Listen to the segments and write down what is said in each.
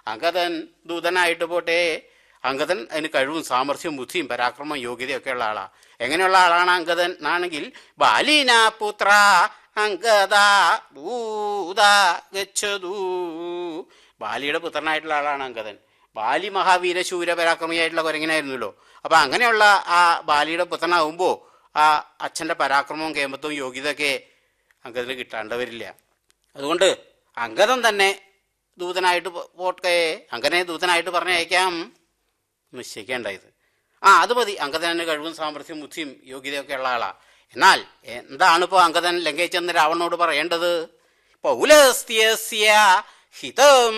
അങ്കദൻ ദൂതനായിട്ട് പോട്ടെ അങ്കദൻ അതിന് കഴിവും സാമർഥ്യവും ബുദ്ധിയും പരാക്രമം യോഗ്യതയൊക്കെ ഉള്ള ആളാ എങ്ങനെയുള്ള ആളാണ് അങ്കദൻ എന്നാണെങ്കിൽ ബാലീന പുത്ര അങ്കദ ദൂത ഗച്ഛതു ബാലിയുടെ പുത്രനായിട്ടുള്ള ആളാണ് അങ്കദൻ ബാലി മഹാവീര ശൂര പരാക്രമിയായിട്ടുള്ള കുരങ്ങനായിരുന്നല്ലോ അപ്പൊ അങ്ങനെയുള്ള ആ ബാലിയുടെ പുത്രനാവുമ്പോ ആ അച്ഛന്റെ പരാക്രമവും കേമത്വവും യോഗ്യതയൊക്കെ അങ്കദന് കിട്ടാണ്ട് വരില്ല അതുകൊണ്ട് അങ്കദൻ തന്നെ ദൂതനായിട്ട് പോ- പോട്ടെ അങ്ങനെ ദൂതനായിട്ട് പറഞ്ഞയക്കാം നിശ്ചയിക്കേണ്ടായത് ആ അത് മതി അങ്കദന് കഴിവും സാമർഥ്യം ബുദ്ധിയും യോഗ്യതയൊക്കെ ഉള്ള ആളാ എന്നാൽ എന്താണ് ഇപ്പോൾ അങ്കദൻ ലംഘിച്ചെന്ന് രാവണനോട് പറയേണ്ടത് പൗലസ്ത്യസ്യ ഹിതം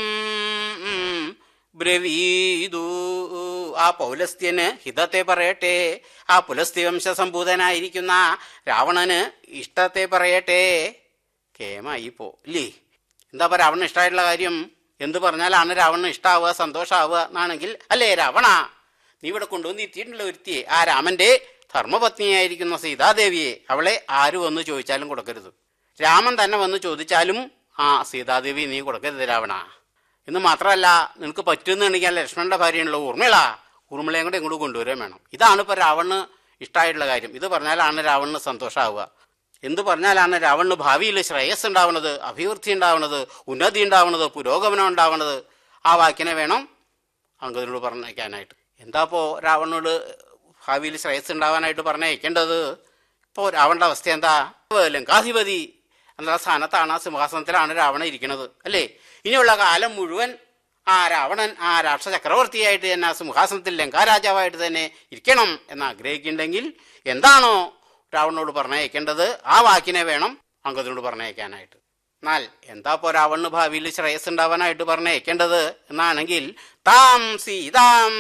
ബ്രവീതു ആ പൗലസ്ത്യന് ഹിതത്തെ പറയട്ടെ ആ പുലസ്ത്യവംശ സംഭൂതനായിരിക്കുന്ന രാവണന് ഇഷ്ടത്തെ പറയട്ടെ കേമായി പോ ഇല്ലേ എന്താ പറയുക രാവണന് ഇഷ്ടമായിട്ടുള്ള കാര്യം എന്ത് പറഞ്ഞാലാണ് രാവണന് ഇഷ്ടാവുക സന്തോഷാവുക എന്നാണെങ്കിൽ അല്ലേ രാവണ നീ ഇവിടെ കൊണ്ടുവന്ന് എത്തിയിട്ടുള്ള ഒരുത്തിയെ ആ രാമന്റെ ധർമ്മപത്നിയായിരിക്കുന്ന സീതാദേവിയെ അവളെ ആര് വന്ന് ചോദിച്ചാലും കൊടുക്കരുത് രാമൻ തന്നെ വന്ന് ചോദിച്ചാലും ആ സീതാദേവി നീ കൊടുക്കരുത് രാവണ എന്ന് മാത്രമല്ല നിനക്ക് പറ്റുന്നുണ്ടെങ്കിൽ ലക്ഷ്മണന്റെ ഭാര്യയാണല്ലോ ഊർമിള ഊർമിളയും കൂടെ ഇങ്ങോട്ട് കൊണ്ടുവരാൻ വേണം ഇതാണ് ഇപ്പൊ രാവണന് ഇഷ്ടമായിട്ടുള്ള കാര്യം ഇത് പറഞ്ഞാലാണ് രാവണന് സന്തോഷമാവുക എന്ത് പറഞ്ഞാലാണ് രാവണന് ഭാവിയിൽ ശ്രേയസ് ഉണ്ടാവുന്നത് അഭിവൃദ്ധി ഉണ്ടാവുന്നത് ഉന്നതി ഉണ്ടാവുന്നത് പുരോഗമനം ഉണ്ടാവുന്നത് ആ വാക്കിനെ വേണം അങ്കദിനോട് പറഞ്ഞയക്കാനായിട്ട് എന്താ ഇപ്പോ രാവണനോട് ഭാവിയിൽ ശ്രേയസ് ഉണ്ടാവാനായിട്ട് പറഞ്ഞയക്കേണ്ടത് ഇപ്പോൾ രാവണന്റെ അവസ്ഥ എന്താ ലങ്കാധിപതി എന്ന സ്ഥാനത്താണ് ആ സിംഹാസനത്തിലാണ് രാവണൻ ഇരിക്കുന്നത് അല്ലേ ഇനിയുള്ള കാലം മുഴുവൻ ആ രാവണൻ ആ രാഷ്ട്ര ചക്രവർത്തിയായിട്ട് തന്നെ ആ സിംഹാസനത്തിൽ ലങ്കാരാജാവായിട്ട് തന്നെ ഇരിക്കണം എന്ന് ആഗ്രഹിക്കുന്നുണ്ടെങ്കിൽ എന്താണോ രാവണനോട് പറഞ്ഞയക്കേണ്ടത് ആ വാക്കിനെ വേണം അങ്കദിനോട് പറഞ്ഞയക്കാനായിട്ട് എന്നാൽ എന്താ ഇപ്പോ രാവണന് ഭാവിയിൽ ശ്രേയസ് ഉണ്ടാവാനായിട്ട് പറഞ്ഞയക്കേണ്ടത് എന്നാണെങ്കിൽ താം സീതാം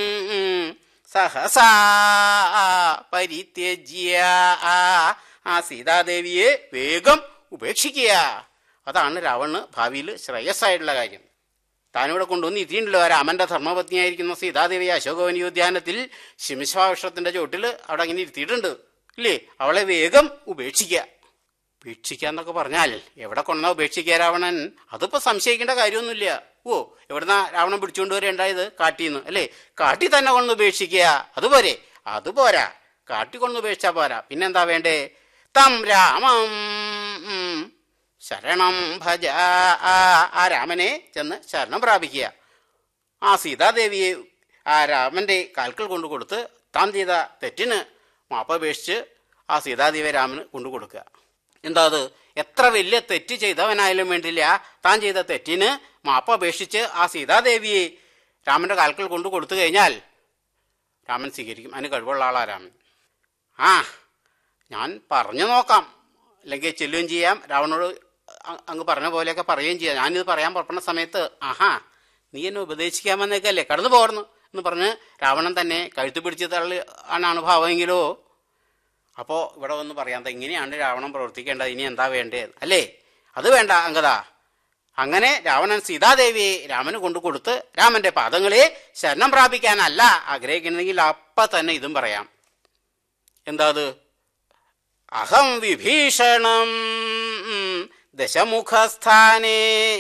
സഹസാ പരിത്യജ്യ ആ സീതാദേവിയെ വേഗം ഉപേക്ഷിക്കുക അതാണ് രാവണന് ഭാവിയിൽ ശ്രേയസ്സായിട്ടുള്ള കാര്യം താനിവിടെ കൊണ്ടുവന്ന് എത്തിയിട്ടുണ്ടല്ലോ രാമന്റെ ധർമ്മപത്നിയായിരിക്കുന്ന സീതാദേവി അശോകവനിയോദ്യാനത്തിൽ ശിംശാവൃക്ഷത്തിന്റെ ചോട്ടിൽ അവിടെ അങ്ങനെ ഇരുത്തിയിട്ടുണ്ട് ഇല്ലേ അവളെ വേഗം ഉപേക്ഷിക്കുക ഉപേക്ഷിക്കുക എന്നൊക്കെ പറഞ്ഞാൽ എവിടെ കൊണ്ടാ ഉപേക്ഷിക്കുക രാവണൻ അതിപ്പോ സംശയിക്കേണ്ട കാര്യമൊന്നുമില്ല ഓ എവിടുന്ന രാവണൻ പിടിച്ചുകൊണ്ട് വരേണ്ടായത് കാട്ടിന്ന് അല്ലേ കാട്ടി തന്നെ കൊണ്ട് ഉപേക്ഷിക്കുക അതുപോരെ അതുപോരാ കാട്ടി കൊണ്ട് ഉപേക്ഷിച്ചാ പോരാ പിന്നെന്താ വേണ്ടേ തം രാമം ഉം, ശരണം ഭജ ആ ആ രാമനെ ചെന്ന് ശരണം പ്രാപിക്കുക ആ സീതാദേവിയെ ആ രാമന്റെ കാൽക്കൽ കൊണ്ടു കൊടുത്ത് താൻ ചെയ്ത തെറ്റിന് മാപ്പപേക്ഷിച്ച് ആ സീതാദേവിയെ രാമന് കൊണ്ടു കൊടുക്കുക എന്താ അത് എത്ര വലിയ തെറ്റ് ചെയ്തവനായാലും വേണ്ടില്ല താൻ ചെയ്ത തെറ്റിന് മാപ്പപേക്ഷിച്ച് ആ സീതാദേവിയെ രാമന്റെ കാൽക്കൽ കൊണ്ടു കൊടുത്തു കഴിഞ്ഞാൽ രാമൻ സ്വീകരിക്കും അതിന് കഴിവുള്ള ആളാ രാമൻ ആ ഞാൻ പറഞ്ഞു നോക്കാം അല്ലെങ്കിൽ ചെല്ലുകയും ചെയ്യാം രാവണോട് അ- അങ്ങ് പറഞ്ഞ പോലെയൊക്കെ പറയുകയും ചെയ്യാം ഞാനിത് പറയാൻ പുറപ്പെടുന്ന സമയത്ത് ആഹാ നീ എന്നെ ഉപദേശിക്കാൻ വന്നേക്കല്ലേ കടന്നു പോർന്നു എന്ന് പറഞ്ഞ് രാവണൻ തന്നെ കഴുത്ത് പിടിച്ച് തള്ളി ആണാണ് ഭാവമെങ്കിലോ അപ്പോൾ ഇവിടെ വന്ന് പറയാം "ദാ ഇങ്ങനെയാണ് രാവണൻ പ്രവർത്തിക്കേണ്ടത് ഇനി എന്താ വേണ്ടത് അല്ലേ അത് വേണ്ട അങ്കദ അങ്ങനെ രാവണൻ സീതാദേവിയെ രാമന് കൊണ്ടു കൊടുത്ത് രാമന്റെ പാദങ്ങളെ ശരണം പ്രാപിക്കാനല്ല ആഗ്രഹിക്കുന്നെങ്കിൽ അപ്പ തന്നെ ഇതും പറയാം എന്താ അത് അഹം വിഭീഷണം ദശമുഖസ്ഥാനേ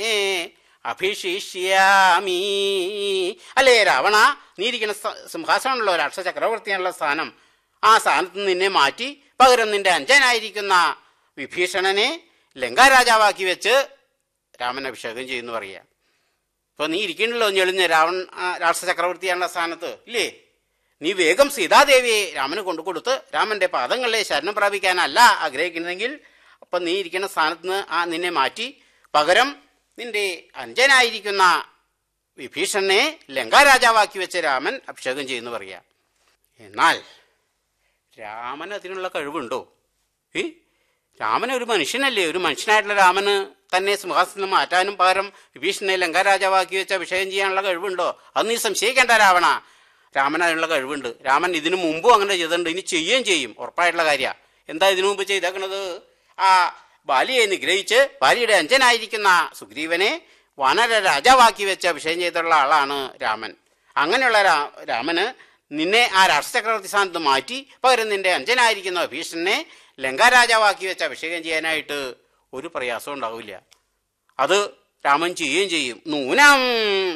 അഭിഷിഷ്യാമി അല്ലേ രാവണ നീ ഇരിക്കുന്ന സ്ഥ- സിംഹാസനമുള്ള രാക്ഷസ ചക്രവർത്തിയാണുള്ള സ്ഥാനം ആ സ്ഥാനത്ത് നിന്നെ മാറ്റി പകരം നിന്റെ അഞ്ചനായിരിക്കുന്ന വിഭീഷണനെ ലങ്കാരാജാവാക്കി വെച്ച് രാമൻ അഭിഷേകം ചെയ്യുന്നു പറയുക ഇപ്പൊ നീ ഇരിക്കണല്ലോ ഞെളിഞ്ഞ് രാവൺ ആ, രാക്ഷസ ചക്രവർത്തിയാണുള്ള സ്ഥാനത്ത് ഇല്ലേ നീ വേഗം സീതാദേവിയെ രാമന് കൊണ്ടു കൊടുത്ത് രാമന്റെ പാദങ്ങളെ ശരണം പ്രാപിക്കാനല്ല ആഗ്രഹിക്കുന്നെങ്കിൽ അപ്പൊ നീ ഇരിക്കുന്ന സ്ഥാനത്ത് നിന്ന് ആ നിന്നെ മാറ്റി പകരം നിന്റെ അഞ്ജനായിരിക്കുന്ന വിഭീഷണനെ ലങ്കാരാജാവാക്കി വെച്ച രാമൻ അഭിഷേകം ചെയ്യുന്നു പറയാ എന്നാൽ രാമൻ അതിനുള്ള കഴിവുണ്ടോ ഏ രാമൻ ഒരു മനുഷ്യനല്ലേ ഒരു മനുഷ്യനായിട്ടുള്ള രാമന് തന്നെ സിംഹാസനം മാറ്റാനും പകരം വിഭീഷണനെ ലങ്കാരാജാവാക്കി വെച്ച് അഭിഷേകം ചെയ്യാനുള്ള കഴിവുണ്ടോ അത് നീ സംശയിക്കേണ്ട രാവണ രാമൻ അതിനുള്ള കഴിവുണ്ട് രാമൻ ഇതിനു മുമ്പും അങ്ങനെ ചെയ്തിട്ടുണ്ട് ഇനി ചെയ്യുകയും ചെയ്യും ഉറപ്പായിട്ടുള്ള കാര്യ എന്താ ഇതിനു മുമ്പ് ചെയ്തേക്കണത് ആ ബാലിയെ നിഗ്രഹിച്ച് ബാലിയുടെ അഞ്ചനായിരിക്കുന്ന സുഗ്രീവനെ വാനര രാജാവാക്കി വെച്ച് അഭിഷേകം ചെയ്തിട്ടുള്ള ആളാണ് രാമൻ അങ്ങനെയുള്ള രാ- രാമന് നിന്നെ ആ രാഷ്ട്രചക്രവർത്തി സ്ഥാനത്ത് മാറ്റി പകരം നിന്റെ അഞ്ചനായിരിക്കുന്ന ഭീഷണനെ ലങ്കാരാജാവാക്കി വെച്ച് അഭിഷേകം ചെയ്യാനായിട്ട് ഒരു പ്രയാസവും ഉണ്ടാവില്ല അത് രാമൻ ചെയ്യുകയും ചെയ്യും നൂനം